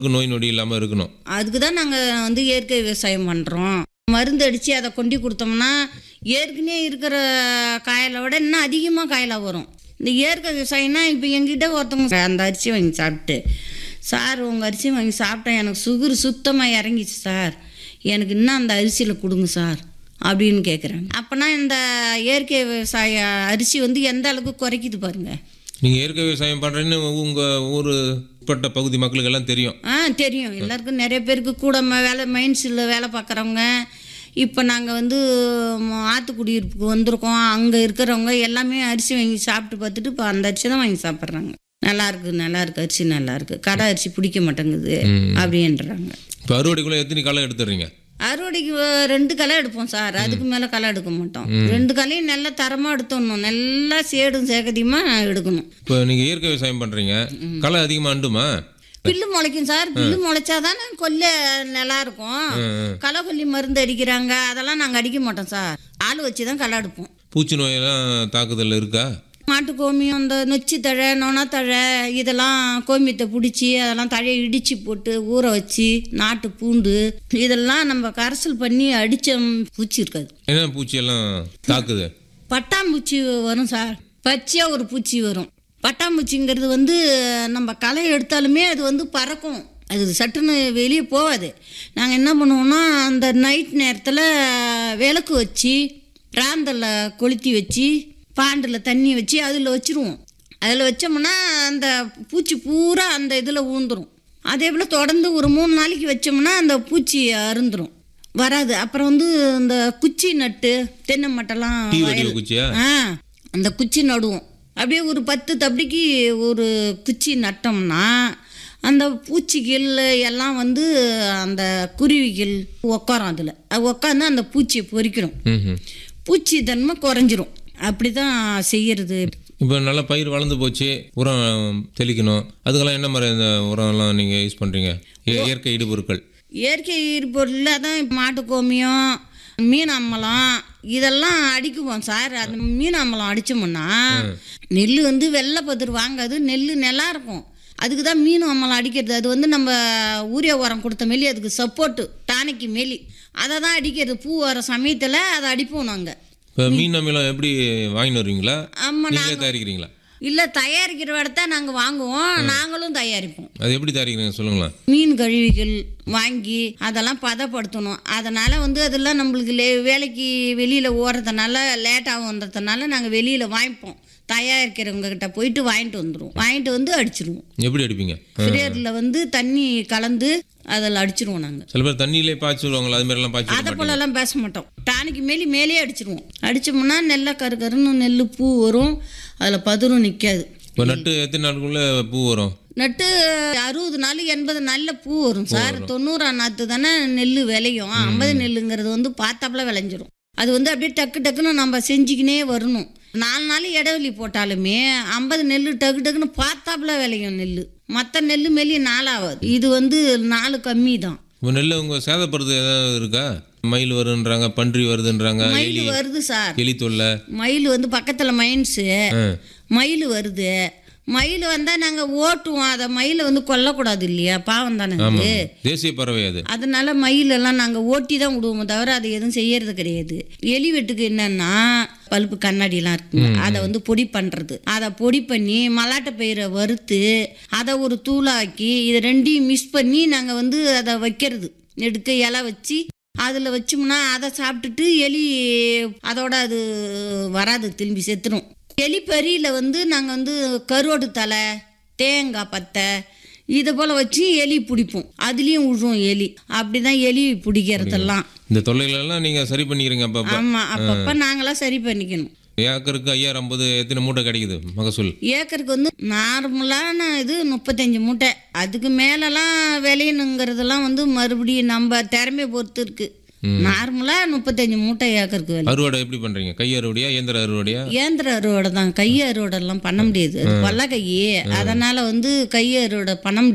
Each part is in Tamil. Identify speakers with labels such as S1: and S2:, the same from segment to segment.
S1: நோய் நொடி இல்லாமல் இருக்கணும்
S2: அதுக்கு தான் நாங்கள் வந்து இயற்கை விவசாயம் பண்ணுறோம் மருந்து அடித்து அதை கொண்டு கொடுத்தோம்னா ஏற்கனவே இருக்கிற காயலை விட இன்னும் அதிகமாக காயலாக வரும் இந்த இயற்கை விவசாயம்னா இப்போ எங்கிட்ட ஒருத்தவங்க அந்த அரிசி வாங்கி சாப்பிட்டு சார் உங்கள் அரிசி வாங்கி சாப்பிட்டேன் எனக்கு சுகர் சுத்தமாக இறங்கிச்சு சார் எனக்கு இன்னும் அந்த அரிசியில் கொடுங்க சார் அப்படின்னு கேட்குறாங்க அப்போனா இந்த இயற்கை விவசாய அரிசி வந்து எந்த அளவுக்கு குறைக்குது பாருங்கள்
S1: நீங்கள் இயற்கை விவசாயம் பண்ணுறேன்னு உங்கள் ஊர் உட்பட்ட பகுதி மக்களுக்கு எல்லாம் தெரியும்
S2: ஆ தெரியும் எல்லாருக்கும் நிறைய பேருக்கு கூட ம- வேலை மைன்ஸில் வேலை பார்க்குறவங்க இப்போ நாங்கள் வந்து ம- ஆத்துக்குடியிருப்புக்கு வந்திருக்கோம் அங்கே இருக்கிறவங்க எல்லாமே அரிசி வாங்கி சாப்பிட்டு பார்த்துட்டு இப்போ அந்த அரிசி தான் வாங்கி சாப்பிட்றாங்க நல்லா இருக்கு நல்லா இருக்கு அரிசி நல்லா இருக்கு கடை அரிசி பிடிக்க மாட்டேங்குது அப்படின்றாங்க
S1: இப்போ அறுவடைக்குள்ளே எத்தனை களை எடுத்துடுறீங்க
S2: அறுவடைக்கு வ- ரெண்டு களை எடுப்போம் சார் அதுக்கு மேலே களை எடுக்க மாட்டோம் ரெண்டு களையும் நல்லா தரமாக எடுத்துடணும் நல்லா சேடும் சேகதியமாக எடுக்கணும்
S1: இப்போ நீங்கள் இயற்கை விவசாயம் பண்ணுறீங்க களை அதிகமாக அண்டுமா
S2: பில்லு முளைக்கும் சார் பில்லு முளைச்சாதானே கொல்ல நல்லா இருக்கும் களை கொல்லி மருந்து அடிக்கிறாங்க அதெல்லாம் நாங்கள் அடிக்க மாட்டோம் சார் ஆள் வச்சு தான் களை எடுப்போம்
S1: பூச்சி நோயெல்லாம் தாக்குதல் இருக்கா
S2: மாட்டு கோமியம் அந்த நொச்சி தழை நொணத்தழை இதெல்லாம் கோமியத்தை பிடிச்சி அதெல்லாம் தழையை இடித்து போட்டு ஊற வச்சு நாட்டு பூண்டு இதெல்லாம் நம்ம கரைசல் பண்ணி அடித்த பூச்சி இருக்காது
S1: என்ன பூச்சியெல்லாம் தாக்குது
S2: பட்டாம்பூச்சி வரும் சார் பச்சையாக ஒரு பூச்சி வரும் பட்டாம்பூச்சிங்கிறது வந்து நம்ம களை எடுத்தாலுமே அது வந்து பறக்கும் அது சட்டுன்னு வெளியே போகாது நாங்கள் என்ன பண்ணுவோம்னா அந்த நைட் நேரத்தில் விளக்கு வச்சு ராந்தலில் கொளுத்தி வச்சு பாண்டில் தண்ணி வச்சு அதில் வச்சுருவோம் அதில் வச்சோம்னா அந்த பூச்சி பூரா அந்த இதில் ஊந்துரும் அதே போல் தொடர்ந்து ஒரு மூணு நாளைக்கு வச்சோம்னா அந்த பூச்சி அருந்துரும் வராது அப்புறம் வந்து இந்த குச்சி நட்டு தென்னை மட்டெல்லாம்
S1: டீ
S2: வயல்
S1: வடிவ குச்சியா
S2: ஆ அந்த குச்சி நடுவோம் அப்படியே ஒரு பத்து தப்படிக்கு ஒரு குச்சி நட்டோம்னா அந்த பூச்சிகள் எல்லாம் வந்து அந்த குருவிகள் உட்காரும் அதில் அது உட்காந்து அந்த பூச்சியை பொறிக்கிறோம்
S1: ம்
S2: பூச்சி தன்மை குறைஞ்சிரும் அப்படி தான் செய்யறது
S1: இப்போ நல்லா பயிர் வளர்ந்து போச்சு உரம் தெளிக்கணும் அதுக்கெல்லாம் என்ன மாதிரி இந்த உரம்லாம் நீங்கள் யூஸ் பண்ணுறீங்க இயற்கை இடுபொருட்கள்
S2: இயற்கை பொருள் அதான் இப்ப மாட்டு கோமியம் மீன் அம்மலம் இதெல்லாம் அடிக்குவோம் சார் அந்த மீன் அம்மலம் அடிச்சோம்னா நெல் வந்து வெள்ளை பதிர் வாங்காது நெல் நல்லா இருக்கும் அதுக்கு தான் மீன் அம்மலம் அடிக்கிறது அது வந்து நம்ம ஊரிய உரம் கொடுத்த மெலி அதுக்கு சப்போர்ட்டு டானிக்கு மெலி அதை தான் அடிக்கிறது பூ வர சமயத்தில் அதை அடிப்போம் நாங்கள்
S1: இப்போ மீன் அமிலம் எப்படி வாங்கிட்டு வருவீங்களா
S2: ஆமாம்
S1: நீங்களே தயாரிக்கிறீங்களா
S2: இல்லை தயாரிக்கிற இடத்த நாங்கள் வாங்குவோம் நாங்களும் தயாரிப்போம்
S1: அது எப்படி தயாரிக்கிறீங்க சொல்லுங்களேன்
S2: மீன் கழிவுகள் வாங்கி அதெல்லாம் பதப்படுத்தணும் அதனால் வந்து அதெல்லாம் நம்மளுக்கு லே வேலைக்கு வெளியில் ஓடுறதுனால லேட் ஆகுன்றதுனால நாங்கள் வெளியில் வாங்கிப்போம் தயாரிக்கிறவங்க கிட்ட போயிட்டு வாங்கிட்டு வந்துடுவோம் வாங்கிட்டு வந்து அடிச்சிருவோம்
S1: எப்படி அடிப்பீங்க
S2: ஃப்ரேரில் வந்து தண்ணி கலந்து அதில் அடிச்சிருவோம் நாங்கள்
S1: சில பேர் தண்ணியிலே பாய்ச்சி விடுவாங்களா அது மாதிரிலாம் பாய்ச்சி விட
S2: அதை
S1: மாட்டீங்க
S2: போலலாம் பேச மாட்டோம் டானிக்கு மேலே மேலே அடிச்சிருவோம் அடிச்சோம்னா நெல்லை கரு கருன்னு நெல் பூ வரும் அதில் பதிரும் நிற்காது
S1: இப்போ நட்டு எத்தனை நாளுக்குள்ளே பூ வரும்
S2: நட்டு அறுபது நாள் எண்பது நாளில் பூ வரும் சார் தொண்ணூறாம் நாற்று தானே நெல் விளையும் ஐம்பது நெல்லுங்கிறது வந்து பார்த்தாப்புல விளைஞ்சிரும் அது வந்து அப்படியே டக்கு டக்குன்னு நம்ம செஞ்சுக்கினே வரணும் நாலு நாள் இடைவெளி போட்டாலுமே ஐம்பது நெல் டக்கு டக்குன்னு பார்த்தாப்புல விளையும் நெல் மற்ற நெல் மெல்லி நாளாகாது இது வந்து நாலு கம்மி தான்
S1: இப்போ நெல்லை உங்கள் சேதப்படுறது ஏதாவது இருக்கா மயில் வருன்றாங்க பன்றி வருதுன்றாங்க எலி
S2: மயில் வருது சார்
S1: எலி தொல்லை
S2: மயில் வந்து பக்கத்தில் மைன்ஸு
S1: ஆ.
S2: மயில் வருது மயில் வந்தால் நாங்கள் ஓட்டுவோம் அதை மயிலை வந்து கொல்லக்கூடாது இல்லையா பாவம் தானே அது
S1: தேசிய பறவை அது
S2: அதனால மயிலெல்லாம் நாங்கள் ஓட்டி தான் விடுவோமே தவிர அதை எதுவும் செய்யறது கிடையாது எலி வெட்டுக்கு என்னன்னா பல்பு கண்ணாடிலாம் இருக்குங்க அதை வந்து பொடி பண்ணுறது அதை பொடி பண்ணி மலாட்டை பயிரை வறுத்து அதை ஒரு தூளாக்கி இதை ரெண்டையும் மிக்ஸ் பண்ணி நாங்கள் வந்து அதை வைக்கிறது எடுக்க இலை வச்சு அதில் வச்சோம்னா அதை சாப்பிட்டுட்டு எலி அதோட அது வராது திரும்பி செத்துரும் எலி பறியில் வந்து நாங்கள் வந்து கருவாடு தலை தேங்காய் பத்தை இதை போல் வச்சு எலி பிடிப்போம் அதுலேயும் விழுவும் எலி அப்படிதான் எலி பிடிக்கிறதெல்லாம்
S1: இந்த தொல்லைகளெல்லாம் நீங்கள் சரி பண்ணிக்கிறீங்க அப்பப்போ
S2: ஆமாம் அப்பப்போ நாங்களாம் சரி பண்ணிக்கணும்
S1: ஏக்கருக்கு ஐயாயிரம் ஐம்பது எத்தனை மூட்டை கிடைக்குது மகசூல்
S2: ஏக்கருக்கு வந்து நார்மலான இது முப்பத்தஞ்சு மூட்டை அதுக்கு மேலெல்லாம் விளையணுங்கிறதெல்லாம் வந்து மறுபடியும் நம்ம திறமையை பொறுத்து இருக்கு நார்மலாக முப்பத்தஞ்சு மூட்டை ஏக்கருக்கு விலை
S1: அறுவடை எப்படி பண்ணுறீங்க கை அறுவடையா இயந்திர அறுவடையா
S2: இயந்திர அறுவடை தான் கை அறுவடைலாம் பண்ண முடியாது அது பல்ல கை அதனால் வந்து கை அறுவடை பண்ண முடியாது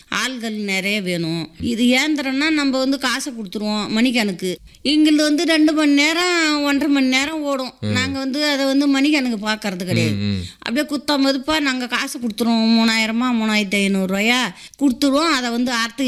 S2: ஆள்கள் நிறைய வேணும் இது ஏந்திரம்னா நம்ம வந்து காசை கொடுத்துருவோம் மணிக்கணக்கு எங்களுது வந்து ரெண்டு மணி நேரம் ஒன்றரை மணி நேரம் ஓடும் நாங்கள் வந்து அதை வந்து மணிக்கணக்கு பார்க்கறது கிடையாது
S1: ம்
S2: அப்படியே குத்தம் மதிப்பாக நாங்கள் காசு கொடுத்துருவோம் மூணாயிரமா மூணாயிரத்தி ஐநூறுரூவாயா கொடுத்துருவோம் அதை வந்து அறுத்து